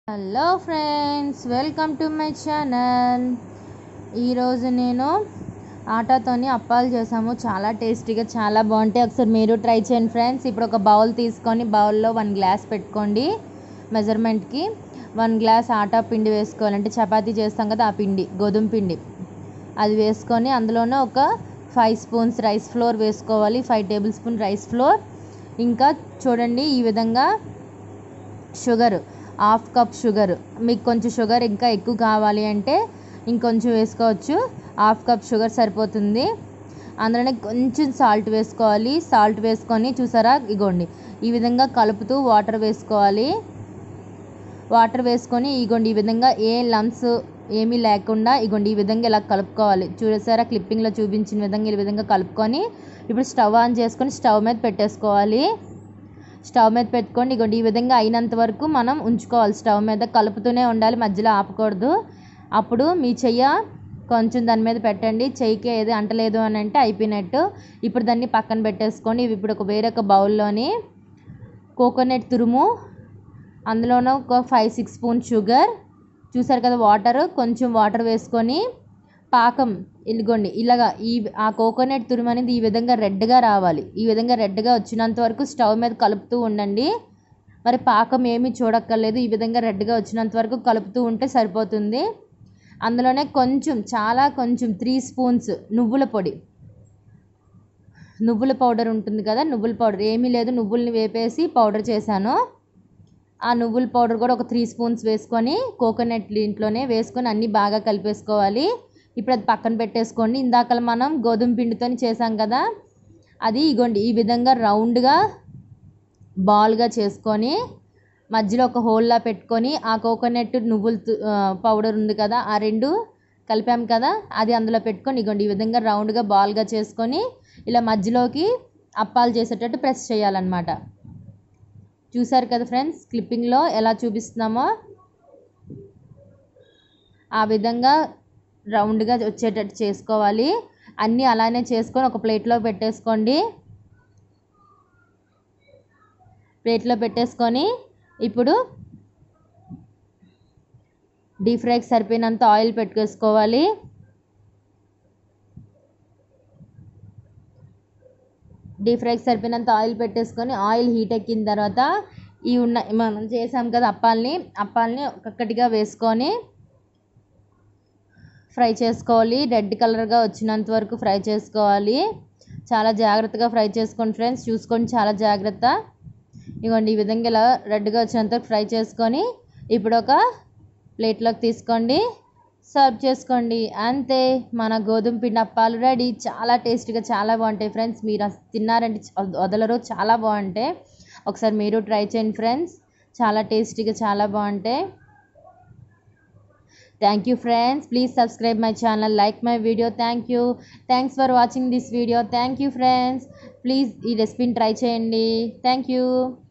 hello friends welcome to my channel ఈరోజు నేను ఆటాతోని అప్పాలు చేసాము చాలా టేస్టీగా చాలా బాగుంటాయి ఒకసారి మీరు ట్రై చేయండి ఫ్రెండ్స్ ఇప్పుడు ఒక బౌల్ తీసుకొని బౌల్లో వన్ గ్లాస్ పెట్టుకోండి మెజర్మెంట్కి వన్ గ్లాస్ ఆటా పిండి వేసుకోవాలి అంటే చపాతీ చేస్తాం కదా ఆ పిండి గోధుమ పిండి అది వేసుకొని అందులోనే ఒక ఫైవ్ స్పూన్స్ రైస్ ఫ్లోర్ వేసుకోవాలి five table spoon rice flour ఇంకా చూడండి ఈ విధంగా షుగర్ హాఫ్ కప్ షుగర్ మీకు కొంచెం షుగర్ ఇంకా ఎక్కువ కావాలి అంటే ఇంకొంచెం వేసుకోవచ్చు హాఫ్ కప్ షుగర్ సరిపోతుంది అందులోనే కొంచెం సాల్ట్ వేసుకోవాలి సాల్ట్ వేసుకొని చూసారా ఇగోండి ఈ విధంగా కలుపుతూ వాటర్ వేసుకోవాలి వాటర్ వేసుకొని ఇగోండి ఈ విధంగా ఏ లంప్స్ ఏమీ లేకుండా ఇగోండి ఈ విధంగా ఇలా కలుపుకోవాలి చూసారా క్లిప్పింగ్లో చూపించిన విధంగా ఈ విధంగా కలుపుకొని ఇప్పుడు స్టవ్ ఆన్ చేసుకొని స్టవ్ మీద పెట్టేసుకోవాలి స్టవ్ మీద పెట్టుకోండి ఇగోండి ఈ విధంగా అయినంత వరకు మనం ఉంచుకోవాలి స్టవ్ మీద కలుపుతూనే ఉండాలి మధ్యలో ఆపకూడదు అప్పుడు మీ చెయ్య కొంచెం దాని మీద పెట్టండి చెయ్యికి ఏది అంటలేదు అని అంటే అయిపోయినట్టు ఇప్పుడు దాన్ని పక్కన పెట్టేసుకొని ఇవి ఇప్పుడు ఒక వేరొక బౌల్లోని కోకోనట్ తురుము అందులోనూ ఒక ఫైవ్ సిక్స్ స్పూన్ షుగర్ చూసారు కదా వాటర్ కొంచెం వాటర్ వేసుకొని పాకం ఇదిగోండి ఇలాగా ఈ ఆ కోకోనట్ తురుము అనేది ఈ విధంగా రెడ్గా రావాలి ఈ విధంగా రెడ్గా వచ్చినంత వరకు స్టవ్ మీద కలుపుతూ ఉండండి మరి పాకం ఏమీ చూడక్కర్లేదు ఈ విధంగా రెడ్గా వచ్చినంత వరకు కలుపుతూ ఉంటే సరిపోతుంది అందులోనే కొంచెం చాలా కొంచెం త్రీ స్పూన్స్ నువ్వుల పొడి నువ్వుల పౌడర్ ఉంటుంది కదా నువ్వుల పౌడర్ ఏమీ లేదు నువ్వుల్ని వేపేసి పౌడర్ చేశాను ఆ నువ్వుల పౌడర్ కూడా ఒక త్రీ స్పూన్స్ వేసుకొని కోకోనట్ దీంట్లోనే వేసుకొని అన్నీ బాగా కలిపేసుకోవాలి ఇప్పుడు అది పక్కన పెట్టేసుకోండి ఇందాక మనం గోధుమ పిండితో చేసాం కదా అది ఇగోండి ఈ విధంగా రౌండ్గా బాల్గా చేసుకొని మధ్యలో ఒక హోల్లా పెట్టుకొని ఆ కోకోనట్ నువ్వుల పౌడర్ ఉంది కదా ఆ రెండు కలిపాం కదా అది అందులో పెట్టుకొని ఇగోండి ఈ విధంగా రౌండ్గా బాల్గా చేసుకొని ఇలా మధ్యలోకి అప్పాలు చేసేటట్టు ప్రెస్ చేయాలన్నమాట చూసారు కదా ఫ్రెండ్స్ క్లిప్పింగ్లో ఎలా చూపిస్తున్నామో ఆ విధంగా రౌండ్గా వచ్చేటట్టు చేసుకోవాలి అన్నీ అలానే చేసుకొని ఒక ప్లేట్లో పెట్టేసుకోండి ప్లేట్లో పెట్టేసుకొని ఇప్పుడు డీప్ ఫ్రైకి సరిపోయినంత ఆయిల్ పెట్టుకేసుకోవాలి డీప్ ఫ్రైకి సరిపోయినంత ఆయిల్ పెట్టేసుకొని ఆయిల్ హీట్ ఎక్కిన తర్వాత ఈ ఉన్న మనం చేసాం కదా అప్పాలని అప్పాలని ఒక్కొక్కటిగా వేసుకొని ఫ్రై చేసుకోవాలి రెడ్ కలర్గా వచ్చినంత వరకు ఫ్రై చేసుకోవాలి చాలా జాగ్రత్తగా ఫ్రై చేసుకోండి ఫ్రెండ్స్ చూసుకోండి చాలా జాగ్రత్త ఇవ్వండి ఈ విధంగా ఇలా రెడ్గా వచ్చినంత వరకు ఫ్రై చేసుకొని ఇప్పుడు ఒక ప్లేట్లోకి తీసుకోండి సర్వ్ చేసుకోండి అంతే మన గోధుమ పిండి అప్పాలు రెడీ చాలా టేస్టీగా చాలా బాగుంటాయి ఫ్రెండ్స్ మీరు తిన్నారంటే వదలరు చాలా బాగుంటాయి ఒకసారి మీరు ట్రై చేయండి ఫ్రెండ్స్ చాలా టేస్టీగా చాలా బాగుంటాయి thank you friends please subscribe my channel like my video thank you thanks for watching this video thank you friends please ఈ రెసిపీని ట్రై చేయండి థ్యాంక్ యూ